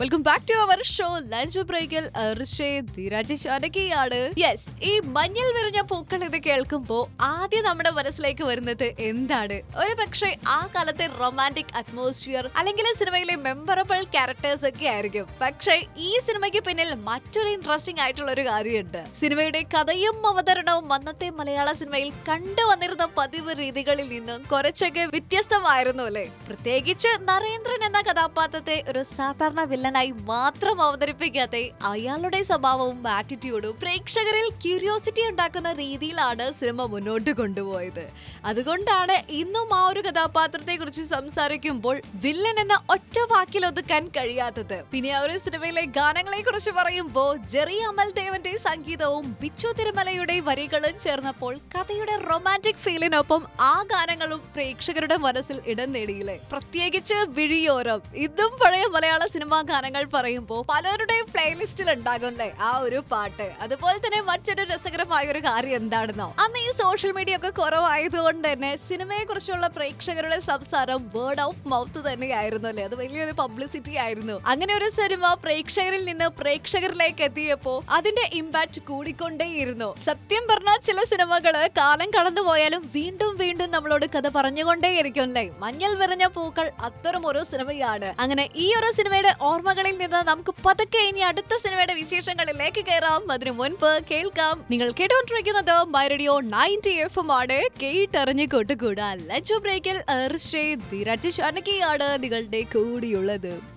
welcome back to our show lunch ബ്രേക്കിൽ Dheeraj ശാനകിയാണ് yes ഈ മഞ്ഞൾ വിരിഞ്ഞ പൂക്കൾ ഇത് കേൾക്കുമ്പോ ആദ്യം നമ്മുടെ മനസ്സിലേക്ക് വരുന്നത് എന്താണ് ഒരു പക്ഷേ ആ കാലത്തെ റൊമാൻറ്റിക് അറ്റ്മോസ്ഫിയർ അല്ലെങ്കിൽ സിനിമയിലെ മെമ്മറബിൾ ക്യാരക്ടേഴ്സ് ഒക്കെ ആയിരിക്കും പക്ഷേ ഈ സിനിമയ്ക്ക് പിന്നിൽ മറ്റൊരു ഇൻട്രസ്റ്റിംഗ് ആയിട്ടുള്ള ഒരു കാര്യമുണ്ട് സിനിമയുടെ കഥയും അവതരണവും അന്നത്തെ മലയാള സിനിമയിൽ കണ്ടുവന്നിരുന്ന പതിവ് രീതികളിൽ നിന്നും കുറച്ചൊക്കെ വ്യത്യസ്തമായിരുന്നു അല്ലേ പ്രത്യേകിച്ച് നരേന്ദ്രൻ എന്ന കഥാപാത്രത്തെ ഒരു സാധാരണ വില്ലനായി മാത്രം അവതരിപ്പിക്കാതെ അയാളുടെ സ്വഭാവവും ആറ്റിറ്റ്യൂഡും പ്രേക്ഷകരിൽ ക്യൂരിയോസിറ്റി ഉണ്ടാക്കുന്ന രീതിയിലാണ് സിനിമ മുന്നോട്ട് കൊണ്ടുപോയത് അതുകൊണ്ടാണ് ഇന്നും ആ ഒരു കഥാപാത്രത്തെ കുറിച്ച് സംസാരിക്കുമ്പോൾ വില്ലൻ എന്ന ഒറ്റ വാക്കിൽ ഒതുക്കാൻ കഴിയാത്തത് പിന്നെ ആ ഒരു സിനിമയിലെ ഗാനങ്ങളെ കുറിച്ച് പറയുമ്പോൾ ജെറി അമൽ ദേവന്റെ സംഗീതവും ബിച്ചു തിരുമലയുടെ വരികളും ചേർന്നപ്പോൾ കഥയുടെ റൊമാൻറ്റിക് ഫീലിനൊപ്പം ആ ഗാനങ്ങളും പ്രേക്ഷകരുടെ മനസ്സിൽ ഇടം നേടിയില്ലേ പ്രത്യേകിച്ച് വിഴിയോരം ഇതും പഴയ മലയാള സിനിമാ ഗാനങ്ങൾ പറയുമ്പോൾ പലരുടെയും പ്ലേലിസ്റ്റിൽ ഉണ്ടാകും അല്ലേ ആ ഒരു പാട്ട് അതുപോലെ തന്നെ മറ്റൊരു രസകരമായ ഒരു കാര്യം എന്താണെന്നോ അന്ന് ഈ സോഷ്യൽ മീഡിയ ഒക്കെ കുറവായതുകൊണ്ട് തന്നെ സിനിമയെ കുറിച്ചുള്ള പ്രേക്ഷകരുടെ സംസാരം വേർഡ് ഓഫ് മൗത്ത് തന്നെയായിരുന്നു അല്ലേ അത് വലിയൊരു പബ്ലിസിറ്റി ആയിരുന്നു അങ്ങനെ ഒരു സിനിമ പ്രേക്ഷകരിൽ നിന്ന് പ്രേക്ഷകരിലേക്ക് എത്തിയപ്പോ അതിന്റെ ഇമ്പാക്ട് കൂടിക്കൊണ്ടേയിരുന്നു സത്യം പറഞ്ഞാൽ ചില സിനിമകള് കാലം കടന്നുപോയാലും വീണ്ടും വീണ്ടും നമ്മളോട് കഥ പറഞ്ഞുകൊണ്ടേയിരിക്കും അല്ലേ മഞ്ഞൾ വിറഞ്ഞ പൂക്കൾ അത്തരം ഒരു സിനിമയാണ് അങ്ങനെ ഈ ഒരു സിനിമയുടെ ഓർമ്മകളിൽ നിന്ന് നമുക്ക് പതുക്കെ ഇനി അടുത്ത സിനിമയുടെ വിശേഷങ്ങളിലേക്ക് കയറാം അതിനു മുൻപ് കേൾക്കാം നിങ്ങൾ കേട്ടോണ്ടിരിക്കുന്നത് my radio ninety F M ആണ് കേട്ടറിഞ്ഞ് കൊട്ടുകൂടാ ലഞ്ച് ബ്രേക്കിൽ ധീരജ് ഷാനകിയാണ് നിങ്ങളുടെ കൂടിയുള്ളത്